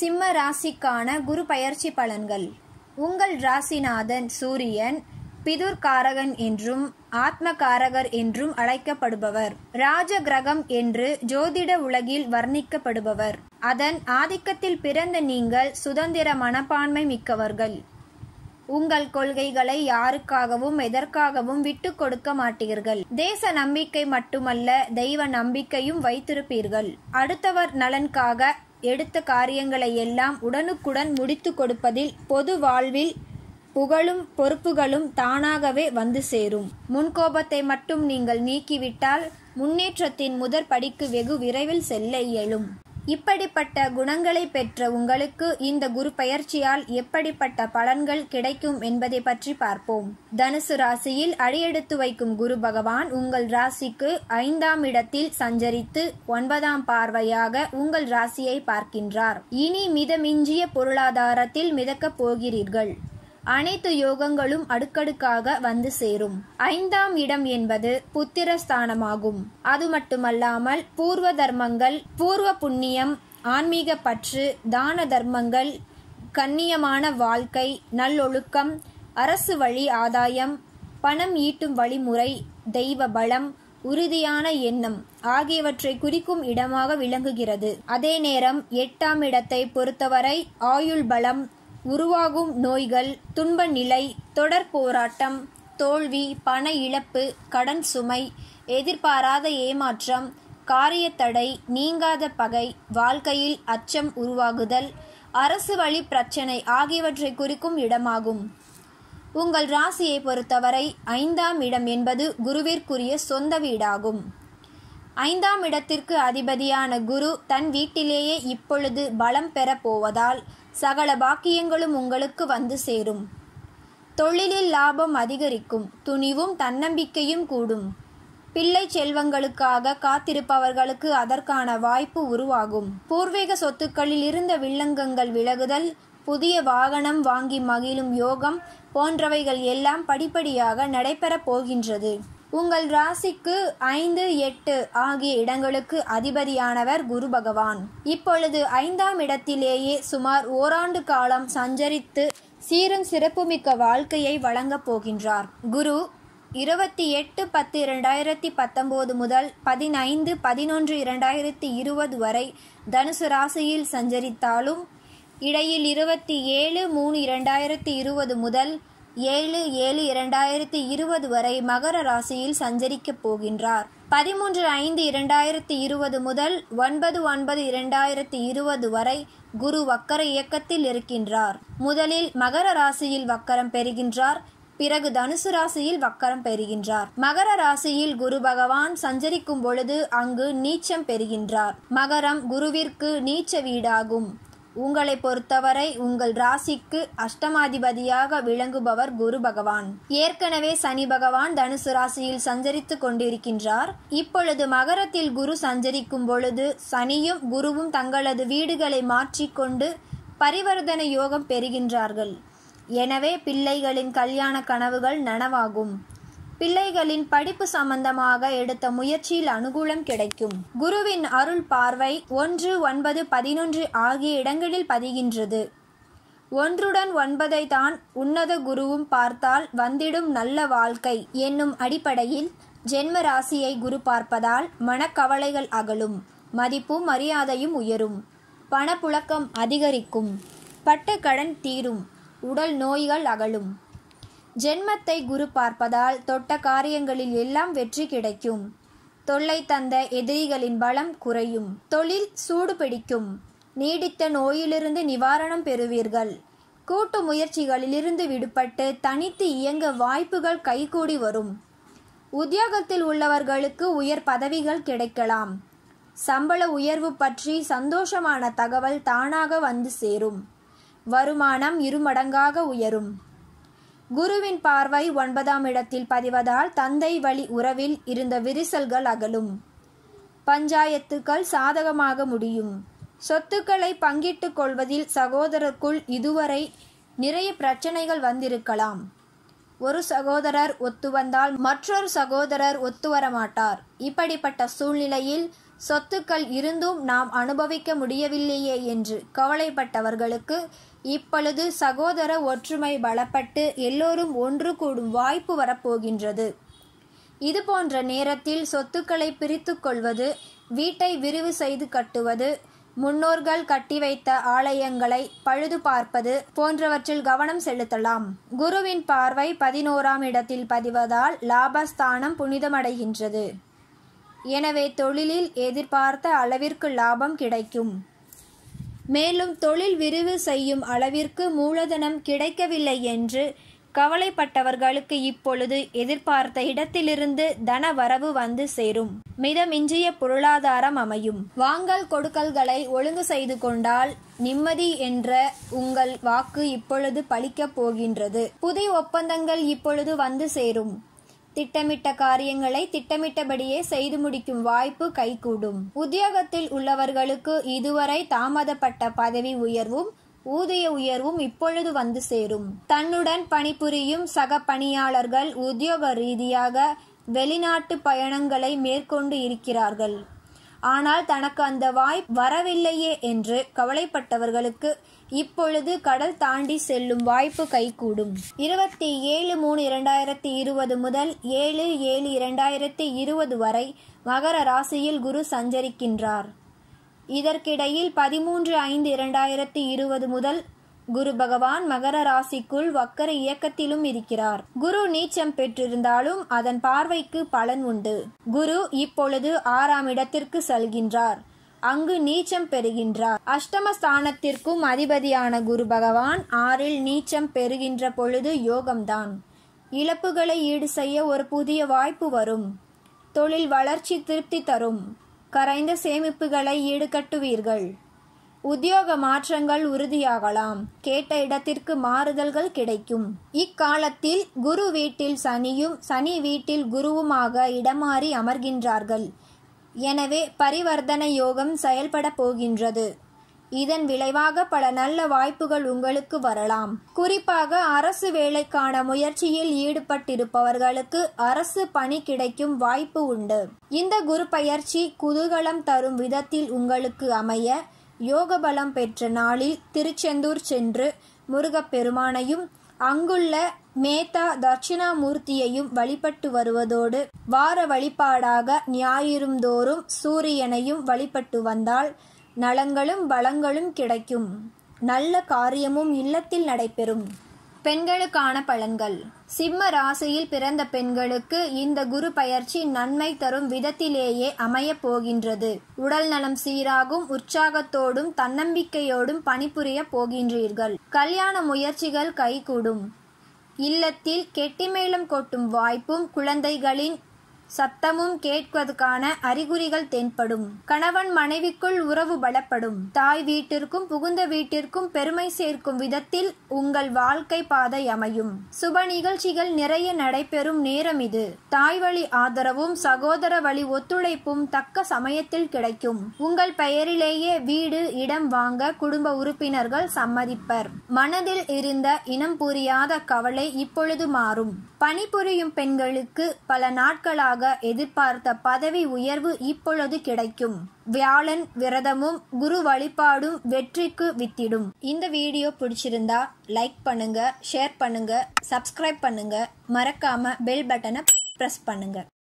சிம்ம ராசிக்கான குரு பயிற்சி பலன்கள் உங்கள் ராசிநாதன் சூரியன் பிதுர்காரகன் என்றும் ஆத்மகாரகர் என்றும் அழைக்கப்படுபவர் ராஜ கிரகம் என்று ஜோதிட உலகில் வர்ணிக்கப்படுபவர் அதன் ஆதிக்கத்தில் பிறந்த நீங்கள் சுதந்திர மனப்பான்மை மிக்கவர்கள் உங்கள் கொள்கைகளை யாருக்காகவும் எதற்காகவும் விட்டு கொடுக்க மாட்டீர்கள் தேச நம்பிக்கை மட்டுமல்ல தெய்வ நம்பிக்கையும் வைத்திருப்பீர்கள் அடுத்தவர் நலனுக்காக எடுத்த காரியங்களை எல்லாம் உடனுக்குடன் முடித்து கொடுப்பதில் பொது வாழ்வில் புகழும் பொறுப்புகளும் தானாகவே வந்து சேரும் முன்கோபத்தை மட்டும் நீங்கள் நீக்கிவிட்டால் முன்னேற்றத்தின் முதற் படிக்கு வெகு விரைவில் செல்ல இயலும் இப்படிப்பட்ட குணங்களை பெற்ற உங்களுக்கு இந்த குரு பயிற்சியால் எப்படிப்பட்ட பலன்கள் கிடைக்கும் என்பதை பற்றி பார்ப்போம் தனுசு ராசியில் அடியெடுத்து வைக்கும் குரு பகவான் உங்கள் ராசிக்கு ஐந்தாம் இடத்தில் சஞ்சரித்து ஒன்பதாம் பார்வையாக உங்கள் ராசியை பார்க்கின்றார் இனி மிதமிஞ்சிய பொருளாதாரத்தில் மிதக்கப் போகிறீர்கள் அனைத்து யோகங்களும் அடுக்கடுக்காக வந்து சேரும் ஐந்தாம் இடம் என்பது புத்திரஸ்தானமாகும் அது மட்டுமல்லாமல் பூர்வ தர்மங்கள் பூர்வ புண்ணியம் ஆன்மீக பற்று தான தர்மங்கள் கண்ணியமான வாழ்க்கை நல்லொழுக்கம் அரசு வழி ஆதாயம் பணம் ஈட்டும் வழிமுறை தெய்வ பலம் உறுதியான எண்ணம் ஆகியவற்றை குறிக்கும் இடமாக விளங்குகிறது அதே நேரம் எட்டாம் இடத்தை பொறுத்தவரை ஆயுள் பலம் உருவாகும் நோய்கள் துன்ப நிலை தொடர் போராட்டம் தோல்வி பண இழப்பு கடன் சுமை எதிர்பாராத ஏமாற்றம் காரியத்தடை நீங்காத பகை வாழ்க்கையில் அச்சம் உருவாகுதல் அரசு வழி பிரச்சனை ஆகியவற்றை குறிக்கும் இடமாகும் உங்கள் ராசியை பொறுத்தவரை ஐந்தாம் இடம் என்பது குருவிற்குரிய சொந்த வீடாகும் ஐந்தாம் இடத்திற்கு அதிபதியான குரு தன் வீட்டிலேயே இப்பொழுது பலம் பெறப் போவதால் சகல பாக்கியங்களும் உங்களுக்கு வந்து சேரும் தொழிலில் லாபம் அதிகரிக்கும் துணிவும் தன்னம்பிக்கையும் கூடும் பிள்ளை செல்வங்களுக்காக காத்திருப்பவர்களுக்கு அதற்கான வாய்ப்பு உருவாகும் பூர்வீக சொத்துக்களில் இருந்த வில்லங்கங்கள் விலகுதல் புதிய வாகனம் வாங்கி மகிழும் யோகம் போன்றவைகள் எல்லாம் படிப்படியாக நடைபெறப் போகின்றது உங்கள் ராசிக்கு ஐந்து எட்டு ஆகிய இடங்களுக்கு அதிபதியானவர் குரு பகவான் இப்பொழுது ஐந்தாம் இடத்திலேயே சுமார் ஓராண்டு காலம் சஞ்சரித்து சீரும் சிறப்புமிக்க வாழ்க்கையை வழங்கப் போகின்றார் குரு இருபத்தி எட்டு பத்து இரண்டாயிரத்தி பத்தொம்போது முதல் பதினைந்து பதினொன்று இரண்டாயிரத்தி இருபது வரை தனுசு ராசியில் சஞ்சரித்தாலும் இடையில் இருபத்தி ஏழு மூணு இரண்டாயிரத்தி இருபது முதல் ஏழு ஏழு இரண்டாயிரத்தி இருபது வரை மகர ராசியில் சஞ்சரிக்கப் போகின்றார் பதிமூன்று ஐந்து இரண்டாயிரத்தி இருபது முதல் ஒன்பது ஒன்பது இரண்டாயிரத்தி இருபது வரை குரு வக்கர இயக்கத்தில் இருக்கின்றார் முதலில் மகர ராசியில் வக்கரம் பெறுகின்றார் பிறகு தனுசு ராசியில் வக்கரம் பெறுகின்றார் மகர ராசியில் குரு பகவான் சஞ்சரிக்கும் பொழுது அங்கு நீச்சம் பெறுகின்றார் மகரம் குருவிற்கு நீச்ச வீடாகும் உங்களை பொறுத்தவரை உங்கள் ராசிக்கு அஷ்டமாதிபதியாக விளங்குபவர் குரு பகவான் ஏற்கனவே சனி பகவான் தனுசு ராசியில் சஞ்சரித்து கொண்டிருக்கின்றார் இப்பொழுது மகரத்தில் குரு சஞ்சரிக்கும் பொழுது சனியும் குருவும் தங்களது வீடுகளை மாற்றிக்கொண்டு பரிவர்த்தன யோகம் பெறுகின்றார்கள் எனவே பிள்ளைகளின் கல்யாண கனவுகள் நனவாகும் பிள்ளைகளின் படிப்பு சம்பந்தமாக எடுத்த முயற்சியில் அனுகூலம் கிடைக்கும் குருவின் அருள் பார்வை ஒன்று ஒன்பது பதினொன்று ஆகிய இடங்களில் பதிகின்றது ஒன்றுடன் ஒன்பதை தான் உன்னத குருவும் பார்த்தால் வந்திடும் நல்ல வாழ்க்கை என்னும் அடிப்படையில் ஜென்ம ராசியை குரு பார்ப்பதால் மனக்கவலைகள் அகலும் மதிப்பும் மரியாதையும் உயரும் பணப்புழக்கம் அதிகரிக்கும் பட்ட கடன் தீரும் உடல் நோய்கள் அகலும் ஜென்மத்தை குரு பார்ப்பதால் தொட்ட காரியங்களில் எல்லாம் வெற்றி கிடைக்கும் தொல்லை தந்த எதிரிகளின் பலம் குறையும் தொழில் சூடு பிடிக்கும் நீடித்த நோயிலிருந்து நிவாரணம் பெறுவீர்கள் கூட்டு முயற்சிகளிலிருந்து விடுபட்டு தனித்து இயங்க வாய்ப்புகள் கைகூடி வரும் உத்தியோகத்தில் உள்ளவர்களுக்கு உயர் பதவிகள் கிடைக்கலாம் சம்பள உயர்வு பற்றி சந்தோஷமான தகவல் தானாக வந்து சேரும் வருமானம் இருமடங்காக உயரும் குருவின் பார்வை ஒன்பதாம் இடத்தில் பதிவதால் தந்தை வழி உறவில் இருந்த விரிசல்கள் அகலும் பஞ்சாயத்துக்கள் சாதகமாக முடியும் சொத்துக்களை பங்கிட்டுக் கொள்வதில் சகோதரருக்குள் இதுவரை நிறைய பிரச்சனைகள் வந்திருக்கலாம் ஒரு சகோதரர் ஒத்து வந்தால் மற்றொரு சகோதரர் ஒத்து வர மாட்டார் இப்படிப்பட்ட சூழ்நிலையில் சொத்துக்கள் இருந்தும் நாம் அனுபவிக்க முடியவில்லையே என்று கவலைப்பட்டவர்களுக்கு இப்பொழுது சகோதர ஒற்றுமை பலப்பட்டு எல்லோரும் ஒன்று கூடும் வாய்ப்பு வரப்போகின்றது இது போன்ற நேரத்தில் சொத்துக்களை பிரித்து கொள்வது வீட்டை விரிவு செய்து கட்டுவது முன்னோர்கள் கட்டி வைத்த ஆலயங்களை பழுது பார்ப்பது போன்றவற்றில் கவனம் செலுத்தலாம் குருவின் பார்வை பதினோராம் இடத்தில் பதிவதால் லாபஸ்தானம் புனிதமடைகின்றது எனவே தொழிலில் எதிர்பார்த்த அளவிற்கு லாபம் கிடைக்கும் மேலும் தொழில் விரிவு செய்யும் அளவிற்கு மூலதனம் கிடைக்கவில்லை என்று கவலைப்பட்டவர்களுக்கு இப்பொழுது எதிர்பார்த்த இடத்திலிருந்து தன வரவு வந்து சேரும் மிதமிஞ்சிய பொருளாதாரம் அமையும் வாங்கல் கொடுக்கல்களை ஒழுங்கு செய்து கொண்டால் நிம்மதி என்ற உங்கள் வாக்கு இப்பொழுது பலிக்கப் போகின்றது புதிய ஒப்பந்தங்கள் இப்பொழுது வந்து சேரும் திட்டமிட்ட காரியங்களை திட்டமிட்டபடியே செய்து முடிக்கும் வாய்ப்பு கைகூடும் உத்தியோகத்தில் உள்ளவர்களுக்கு இதுவரை தாமதப்பட்ட பதவி உயர்வும் ஊதிய உயர்வும் இப்பொழுது வந்து சேரும் தன்னுடன் பணிபுரியும் சக பணியாளர்கள் உத்தியோக ரீதியாக வெளிநாட்டு பயணங்களை மேற்கொண்டு இருக்கிறார்கள் ஆனால் தனக்கு அந்த வாய்ப்பு வரவில்லையே என்று கவலைப்பட்டவர்களுக்கு இப்பொழுது கடல் தாண்டி செல்லும் வாய்ப்பு கைகூடும் இருபத்தி ஏழு மூணு இரண்டாயிரத்தி இருபது முதல் ஏழு ஏழு இரண்டாயிரத்தி இருபது வரை மகர ராசியில் குரு சஞ்சரிக்கின்றார் இதற்கிடையில் பதிமூன்று ஐந்து இரண்டாயிரத்தி இருபது முதல் குரு பகவான் மகர ராசிக்குள் வக்கர இயக்கத்திலும் இருக்கிறார் குரு நீச்சம் பெற்றிருந்தாலும் அதன் பார்வைக்கு பலன் உண்டு குரு இப்பொழுது ஆறாம் இடத்திற்கு செல்கின்றார் அங்கு நீச்சம் பெறுகின்றார் அஷ்டமஸ்தானத்திற்கும் அதிபதியான குரு பகவான் ஆறில் நீச்சம் பெறுகின்ற பொழுது யோகம்தான் இழப்புகளை ஈடு செய்ய ஒரு புதிய வாய்ப்பு வரும் தொழில் வளர்ச்சி திருப்தி தரும் கரைந்த சேமிப்புகளை ஈடுகட்டுவீர்கள் உத்தியோக மாற்றங்கள் உறுதியாகலாம் கேட்ட இடத்திற்கு மாறுதல்கள் கிடைக்கும் இக்காலத்தில் குரு வீட்டில் சனியும் சனி வீட்டில் குருவுமாக இடமாறி அமர்கின்றார்கள் எனவே பரிவர்த்தன யோகம் செயல்பட போகின்றது இதன் விளைவாக பல நல்ல வாய்ப்புகள் உங்களுக்கு வரலாம் குறிப்பாக அரசு வேலைக்கான முயற்சியில் ஈடுபட்டிருப்பவர்களுக்கு அரசு பணி கிடைக்கும் வாய்ப்பு உண்டு இந்த குரு பயிற்சி குதூகலம் தரும் விதத்தில் உங்களுக்கு அமைய யோக பலம் பெற்ற நாளில் திருச்செந்தூர் சென்று முருகப்பெருமானையும் அங்குள்ள மேத்தா தட்சிணாமூர்த்தியையும் வழிபட்டு வருவதோடு வார வழிபாடாக ஞாயிறுந்தோறும் சூரியனையும் வழிபட்டு வந்தால் நலங்களும் பலங்களும் கிடைக்கும் நல்ல காரியமும் இல்லத்தில் நடைபெறும் பெண்களுக்கான பலன்கள் சிம்ம ராசியில் பிறந்த பெண்களுக்கு இந்த குரு பயிற்சி நன்மை தரும் விதத்திலேயே அமையப் போகின்றது உடல் நலம் சீராகும் உற்சாகத்தோடும் தன்னம்பிக்கையோடும் பணிபுரிய போகின்றீர்கள் கல்யாண முயற்சிகள் கைகூடும் இல்லத்தில் கெட்டிமேளம் கொட்டும் வாய்ப்பும் குழந்தைகளின் சத்தமும் கேட்பதற்கான அறிகுறிகள் தென்படும் கணவன் மனைவிக்குள் உறவு பலப்படும் தாய் வீட்டிற்கும் புகுந்த வீட்டிற்கும் பெருமை சேர்க்கும் விதத்தில் உங்கள் வாழ்க்கை பாதை அமையும் சுப நிகழ்ச்சிகள் நிறைய நடைபெறும் நேரம் இது தாய் வழி ஆதரவும் சகோதர வழி ஒத்துழைப்பும் தக்க சமயத்தில் கிடைக்கும் உங்கள் பெயரிலேயே வீடு இடம் வாங்க குடும்ப உறுப்பினர்கள் சம்மதிப்பர் மனதில் இருந்த இனம் புரியாத கவலை இப்பொழுது மாறும் பணிபுரியும் பெண்களுக்கு பல நாட்களாக எதிர்பார்த்த பதவி உயர்வு இப்பொழுது கிடைக்கும் வியாழன் விரதமும் குரு வழிபாடும் வெற்றிக்கு வித்திடும் இந்த வீடியோ பிடிச்சிருந்தா லைக் பண்ணுங்க ஷேர் பண்ணுங்க சப்ஸ்கிரைப் பண்ணுங்க மறக்காம பெல் பட்டனை பிரஸ் பண்ணுங்க